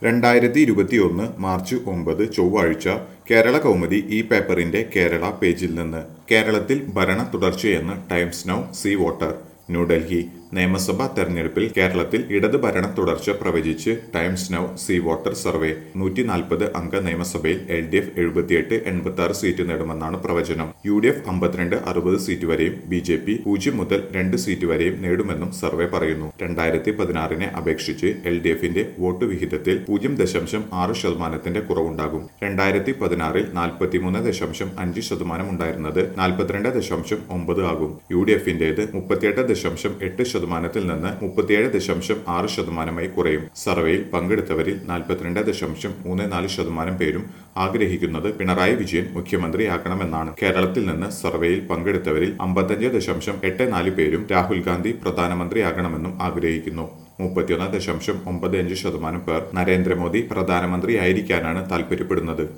രണ്ടായിരത്തി ഇരുപത്തിയൊന്ന് മാർച്ച് ഒമ്പത് ചൊവ്വാഴ്ച കേരള കൗമുദി ഈ പേപ്പറിന്റെ കേരള പേജിൽ നിന്ന് കേരളത്തിൽ ഭരണ തുടർച്ചയെന്ന് Times Now C Voter New Delhi നിയമസഭാ തെരഞ്ഞെടുപ്പിൽ കേരളത്തിൽ ഇടത് ഭരണ തുടർച്ച പ്രവചിച്ച് Times Now C Voter survey നൂറ്റി നാൽപ്പത് അംഗ നിയമസഭയിൽ എൽ ഡി എഫ് എഴുപത്തിയെട്ട് എൺപത്തി ആറ് സീറ്റ് നേടുമെന്നാണ് പ്രവചനം യു ഡി എഫ് അമ്പത്തിരണ്ട് അറുപത് സീറ്റ് വരെയും ബി ജെ പി പൂജ്യം മുതൽ രണ്ട് സീറ്റ് വരെയും നേടുമെന്നും സർവേ പറയുന്നു രണ്ടായിരത്തി പതിനാറിനെ അപേക്ഷിച്ച് എൽ ഡി എഫിന്റെ വോട്ട് വിഹിതത്തിൽ പൂജ്യം ദശാംശം ആറ് ശതമാനത്തിന്റെ കുറവുണ്ടാകും രണ്ടായിരത്തി പതിനാറിൽ നാൽപ്പത്തിമൂന്ന് ദശാംശം അഞ്ച് ശതമാനം ഉണ്ടായിരുന്നത് നാൽപ്പത്തിരണ്ട് ദശാംശം ഒമ്പത് ആകും യു ഡി എഫിന്റേത് മുപ്പത്തിയെട്ട് ദശാംശം എട്ട് ശതമാനത്തിൽ നിന്ന് മുപ്പത്തിയേഴ് ദശാംശം ആറ് ശതമാനമായി കുറയും സർവേയിൽ പങ്കെടുത്തവരിൽ നാൽപ്പത്തിരണ്ട് ദശാംശം മൂന്ന് നാല് ശതമാനം പേരും ആഗ്രഹിക്കുന്നത് പിണറായി വിജയൻ മുഖ്യമന്ത്രിയാക്കണമെന്നാണ് കേരളത്തിൽ നിന്ന് സർവേയിൽ പങ്കെടുത്തവരിൽ അമ്പത്തഞ്ച് ദശാംശം എട്ട് നാല് പേരും രാഹുൽ ഗാന്ധി പ്രധാനമന്ത്രിയാകണമെന്നും ആഗ്രഹിക്കുന്നു മുപ്പത്തിയൊന്ന് ദശാംശം ഒമ്പത് അഞ്ച് ശതമാനം പേർ നരേന്ദ്രമോദി പ്രധാനമന്ത്രിയായിരിക്കാനാണ് താൽപര്യപ്പെടുന്നത്